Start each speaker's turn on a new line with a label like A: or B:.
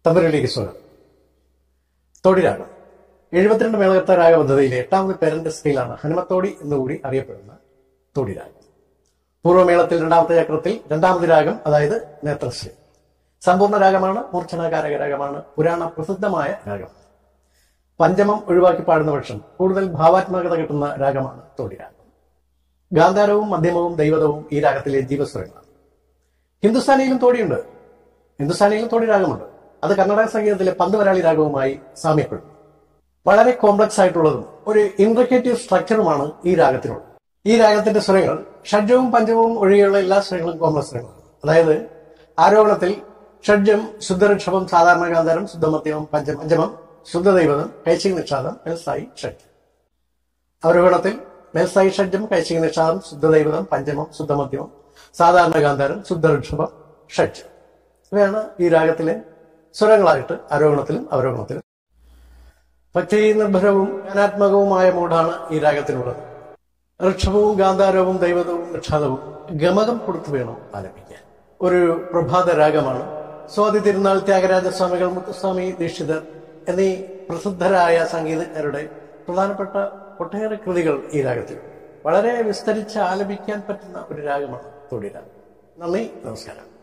A: തമ്പുരയിലേക്ക് സ്വാഗതം തൊടിരാഗം എഴുപത്തിരണ്ട് മേളകർത്ത രാഗപദ്ധതിയിലെ എട്ടാമത് പേരന്റ് സ്കെയിലാണ് ഹനുമത്തോടി എന്നുകൂടി അറിയപ്പെടുന്ന തൊടിരാഗം പൂർവ്വമേളത്തിൽ രണ്ടാമത്തെ ചക്രത്തിൽ രണ്ടാമത് രാഗം അതായത് നേത്രശ്രീ സമ്പൂർണ്ണ രാഗമാണ് മൂർച്ഛനാകാരക രാഗമാണ് പുരാണ പ്രസിദ്ധമായ രാഗം പഞ്ചമം ഒഴിവാക്കി പാടുന്ന പക്ഷം കൂടുതൽ ഭാവാത്മകത കിട്ടുന്ന രാഗമാണ് തൊടിരാഗം ഗാന്ധാരവും മധ്യമവും ദൈവതവും ഈ രാഗത്തിലെ ജീവസ്വരങ്ങളാണ് ഹിന്ദുസ്ഥാനിയിലും തോടിയുണ്ട് ഹിന്ദുസ്ഥാനിയിലും തോടി രാഗമുണ്ട് അത് കർണാടക സംഗീതത്തിലെ പന്തുവരാളി രാഗവുമായി സാമ്യപ്പെടുന്നു വളരെ കോംപ്ലക്സ് ആയിട്ടുള്ളതും ഒരു ഇൻട്രിക്കേറ്റീവ് സ്ട്രക്ചറുമാണ് ഈ രാഗത്തിനുള്ളത് ഈ രാഗത്തിന്റെ സ്വരങ്ങൾ ഷഡ്ജവും പഞ്ചമവും ഒഴികെയുള്ള എല്ലാ സ്വരങ്ങളും കോംപ്ലക്സ് സ്വരങ്ങളാണ് അതായത് ആരോഹണത്തിൽ ഷഡ്ജം ശുദ്ധഋഷഭം സാധാരണ ഗാന്ധാരം ശുദ്ധമധ്യമം പഞ്ച പഞ്ചമം ശുദ്ധദൈവതം കൈശിക നിഷാദം മെൽസായി ഷഡ്ജം അവരോഹണത്തിൽ മെൽസായി ഷഡ്ജം കൈശിക നിഷാദം ശുദ്ധദൈവതം പഞ്ചമം ശുദ്ധമധ്യമം സാധാരണ ഗാന്ധാരം ശുദ്ധഋഷഭം ഷഡ്ജം ഇവയാണ് ഈ രാഗത്തിലെ സ്വരങ്ങളായിട്ട് ആരോഹണത്തിലും അവരോഹണത്തിലും ഭക്തി നിർഭരവും ജ്ഞാനാത്മകവുമായ മൂടാണ് ഈ രാഗത്തിനുള്ളത് ഋക്ഷഭവും ഗാന്ധാരവും ദൈവതവും നിക്ഷാദവും ഗമകം കൊടുത്തു വേണം ആലപിക്കാൻ ഒരു പ്രഭാത രാഗമാണ് സ്വാതി തിരുനാൾ ത്യാഗരാജസ്വാമികൾ മുത്തുസ്വാമി ദീക്ഷിതർ എന്നീ പ്രസിദ്ധരായ സംഗീതജ്ഞരുടെ പ്രധാനപ്പെട്ട ഒട്ടേറെ കൃതികൾ ഈ രാഗത്തിൽ വളരെ വിസ്തരിച്ച് ആലപിക്കാൻ പറ്റുന്ന ഒരു രാഗമാണ് തൊടിരാഗം നന്ദി നമസ്കാരം